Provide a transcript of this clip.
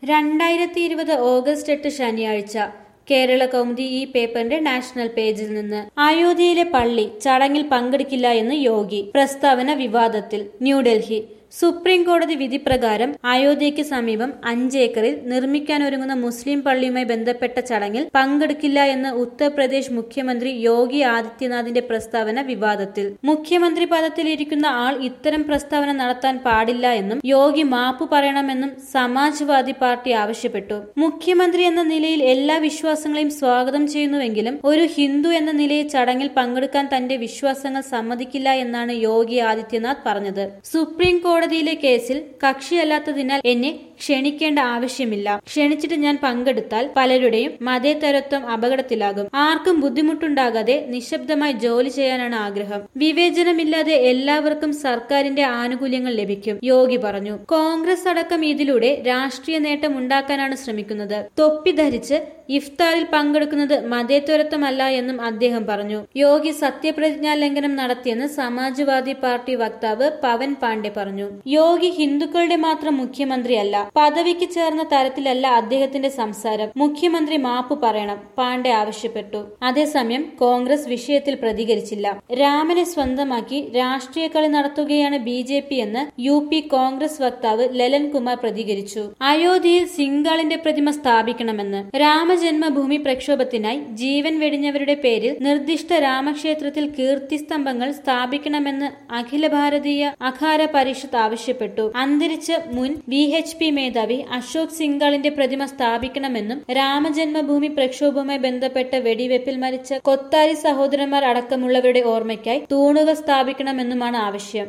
രണ്ടായിരത്തി ഇരുപത് ഓഗസ്റ്റ് എട്ട് ശനിയാഴ്ച കേരള കൗമുദി ഈ പേപ്പറിന്റെ നാഷണൽ പേജിൽ നിന്ന് അയോധ്യയിലെ പള്ളി ചടങ്ങിൽ പങ്കെടുക്കില്ല എന്ന് യോഗി പ്രസ്താവന വിവാദത്തിൽ ന്യൂഡൽഹി സുപ്രീം കോടതി വിധി പ്രകാരം അയോധ്യയ്ക്ക് സമീപം അഞ്ച് ഏക്കറിൽ നിർമ്മിക്കാനൊരുങ്ങുന്ന മുസ്ലിം പള്ളിയുമായി ബന്ധപ്പെട്ട ചടങ്ങിൽ പങ്കെടുക്കില്ല എന്ന് ഉത്തർപ്രദേശ് മുഖ്യമന്ത്രി യോഗി ആദിത്യനാഥിന്റെ പ്രസ്താവന വിവാദത്തിൽ മുഖ്യമന്ത്രി പദത്തിലിരിക്കുന്ന ആൾ ഇത്തരം പ്രസ്താവന നടത്താൻ പാടില്ല എന്നും യോഗി മാപ്പ് പറയണമെന്നും സമാജ്വാദി പാർട്ടി ആവശ്യപ്പെട്ടു മുഖ്യമന്ത്രി എന്ന നിലയിൽ എല്ലാ വിശ്വാസങ്ങളെയും സ്വാഗതം ചെയ്യുന്നുവെങ്കിലും ഒരു ഹിന്ദു എന്ന നിലയിൽ ചടങ്ങിൽ പങ്കെടുക്കാൻ തന്റെ വിശ്വാസങ്ങൾ സമ്മതിക്കില്ല എന്നാണ് യോഗി ആദിത്യനാഥ് പറഞ്ഞത് സുപ്രീം കോടതിയിലെ കേസിൽ കക്ഷിയല്ലാത്തതിനാൽ എന്നെ ക്ഷണിക്കേണ്ട ആവശ്യമില്ല ക്ഷണിച്ചിട്ട് ഞാൻ പങ്കെടുത്താൽ പലരുടെയും മതേതരത്വം അപകടത്തിലാകും ആർക്കും ബുദ്ധിമുട്ടുണ്ടാകാതെ നിശബ്ദമായി ജോലി ചെയ്യാനാണ് ആഗ്രഹം വിവേചനമില്ലാതെ എല്ലാവർക്കും സർക്കാരിന്റെ ആനുകൂല്യങ്ങൾ ലഭിക്കും യോഗി പറഞ്ഞു കോൺഗ്രസ് അടക്കം ഇതിലൂടെ രാഷ്ട്രീയ നേട്ടം ഉണ്ടാക്കാനാണ് ശ്രമിക്കുന്നത് തൊപ്പി ധരിച്ച് ഇഫ്താറിൽ പങ്കെടുക്കുന്നത് മതേതരത്വമല്ല എന്നും അദ്ദേഹം പറഞ്ഞു യോഗി സത്യപ്രതിജ്ഞാ ലംഘനം നടത്തിയെന്ന് സമാജ്വാദി പാർട്ടി വക്താവ് പവൻ പാണ്ഡെ പറഞ്ഞു യോഗി ഹിന്ദുക്കളുടെ മാത്രം മുഖ്യമന്ത്രിയല്ല പദവിക്ക് ചേർന്ന തരത്തിലല്ല അദ്ദേഹത്തിന്റെ സംസാരം മുഖ്യമന്ത്രി മാപ്പ് പറയണം പാണ്ഡെ ആവശ്യപ്പെട്ടു അതേസമയം കോൺഗ്രസ് വിഷയത്തിൽ പ്രതികരിച്ചില്ല രാമനെ സ്വന്തമാക്കി രാഷ്ട്രീയ കളി നടത്തുകയാണ് ബി ജെ പി എന്ന് യു പി കോൺഗ്രസ് വക്താവ് ലലൻ കുമാർ പ്രതികരിച്ചു അയോധ്യയിൽ സിംഗാളിന്റെ പ്രതിമ സ്ഥാപിക്കണമെന്ന് രാമജന്മഭൂമി പ്രക്ഷോഭത്തിനായി ജീവൻ വെടിഞ്ഞവരുടെ പേരിൽ നിർദ്ദിഷ്ട രാമക്ഷേത്രത്തിൽ കീർത്തിസ്തംഭങ്ങൾ സ്ഥാപിക്കണമെന്ന് അഖില ഭാരതീയ അഖാര പരിഷത്ത് ആവശ്യപ്പെട്ടു അന്തരിച്ച മുൻ വി എച്ച് പി മേധാവി അശോക് സിംഗാളിന്റെ പ്രതിമ സ്ഥാപിക്കണമെന്നും രാമജന്മഭൂമി പ്രക്ഷോഭവുമായി ബന്ധപ്പെട്ട വെടിവെപ്പിൽ മരിച്ച കൊത്താരി സഹോദരന്മാർ അടക്കമുള്ളവരുടെ ഓർമ്മയ്ക്കായി തൂണുകൾ സ്ഥാപിക്കണമെന്നുമാണ് ആവശ്യം